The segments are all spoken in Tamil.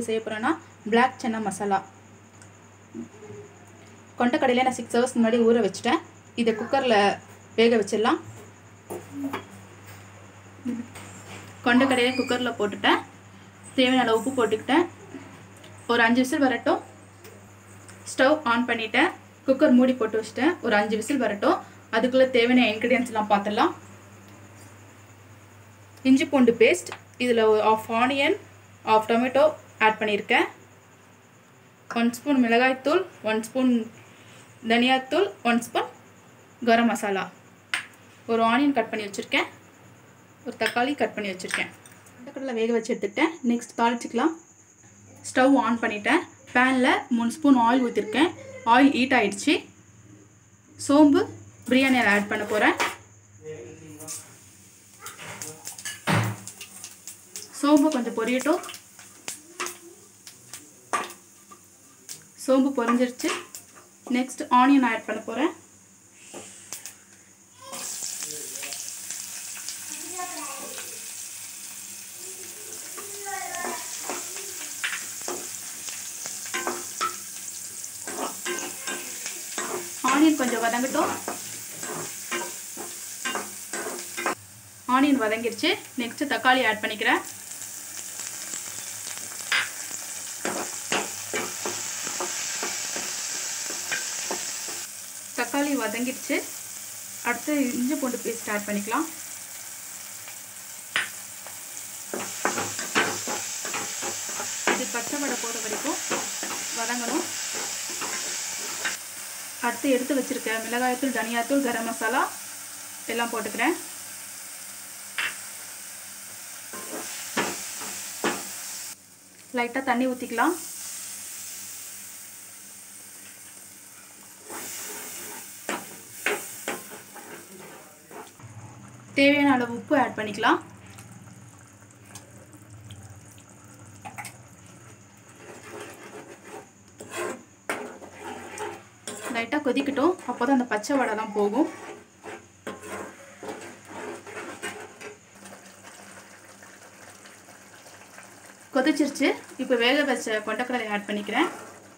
இன்றைக்கி செய்ய போகிறேன்னா பிளாக் சன்னா மசாலா கொண்டக்கடையில் நான் சிக்ஸ் ஹவர்ஸ் முன்னாடி ஊற வச்சுட்டேன் இதை குக்கரில் வேக வச்சிடலாம் கொண்டக்கடையை குக்கரில் போட்டுட்டேன் தேவையான அளவு உப்பு போட்டுக்கிட்டேன் ஒரு அஞ்சு விசில் வரட்டும் ஸ்டவ் ஆன் பண்ணிட்டேன் குக்கர் மூடி போட்டு வச்சுட்டேன் ஒரு அஞ்சு விசில் வரட்டும் அதுக்குள்ளே தேவையான இன்க்ரீடியன்ஸ்லாம் பார்த்துடலாம் இஞ்சி பூண்டு பேஸ்ட் இதில் half onion half tomato add பண்ணியிருக்கேன் ஒன் ஸ்பூன் மிளகாய்த்தூள் ஒன் ஸ்பூன் தனியாத்தூள் ஒன் ஸ்பூன் கரம் மசாலா ஒரு ஆனியன் கட் பண்ணி வச்சுருக்கேன் ஒரு தக்காளி கட் பண்ணி வச்சுருக்கேன் கடலை வேக வச்சு எடுத்துக்கிட்டேன் நெக்ஸ்ட் தாளிச்சிக்கலாம் ஸ்டவ் ஆன் பண்ணிட்டேன் பேனில் மூணு ஸ்பூன் ஆயில் ஊற்றிருக்கேன் ஆயில் ஹீட் ஆயிடுச்சு சோம்பு பிரியாணியில் ஆட் பண்ண போகிறேன் சோம்பு கொஞ்சம் பொரியட்டும் சோம்பு பொரிஞ்சிருச்சு நெக்ஸ்ட் ஆனியன் ஆட் பண்ண போகிறேன் ஆனியன் கொஞ்சம் வதங்கட்டும் ஆனியன் வதங்கிருச்சு நெக்ஸ்ட் தக்காளி ஆட் பண்ணிக்கிறேன் தக்காளி வதங்கிடுச்சு அடுத்து இஞ்சி பூண்டு பேஸ்ட் ஆட் பண்ணிக்கலாம் இது பச்சை வடை போகிற வரைக்கும் வதங்கணும் அடுத்து எடுத்து வச்சுருக்க மிளகாய்த்தூள் தனியாத்தூள் கரம் மசாலா எல்லாம் போட்டுக்கிறேன் லைட்டாக தண்ணி ஊற்றிக்கலாம் தேவையான அளவு உப்பு ஆட் பண்ணிக்கலாம் லைட்டாக கொதிக்கட்டும் அப்போ தான் அந்த பச்சை வடைலாம் போகும் கொதிச்சிருச்சு இப்போ வேக வச்ச கொண்டக்கடலை ஆட் பண்ணிக்கிறேன்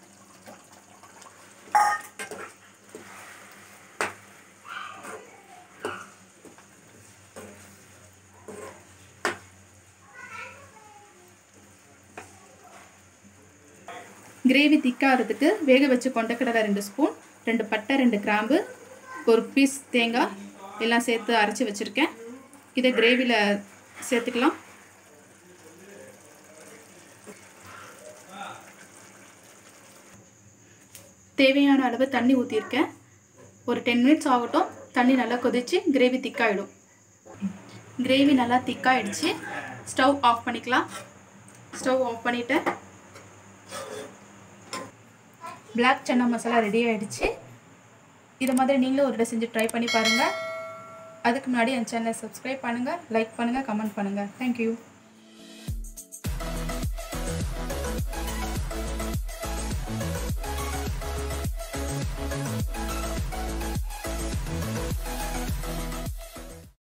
கிரேவி திக்காகிறதுக்கு வேக வச்சு கொண்டக்கடலை ரெண்டு ஸ்பூன் ரெண்டு பட்டை ரெண்டு கிராம்பு ஒரு பீஸ் தேங்காய் எல்லாம் சேர்த்து அரைச்சி வச்சுருக்கேன் இதை கிரேவியில் சேர்த்துக்கலாம் தேவையான அளவு தண்ணி ஊற்றிருக்கேன் ஒரு டென் மினிட்ஸ் ஆகட்டும் தண்ணி நல்லா கொதித்து கிரேவி திக்காயிடும் கிரேவி நல்லா திக்காயிடுச்சு ஸ்டவ் ஆஃப் பண்ணிக்கலாம் ஸ்டவ் ஆஃப் பண்ணிவிட்டேன் பிளாக் சன்னா மசாலா ரெடி ஆகிடுச்சு இதை மாதிரி நீங்களும் ஒரு இடம் செஞ்சு ட்ரை பண்ணி பாருங்கள் அதுக்கு முன்னாடி என் சேனலை சப்ஸ்கிரைப் பண்ணுங்கள் லைக் பண்ணுங்கள் கமெண்ட் பண்ணுங்கள் தேங்க்யூ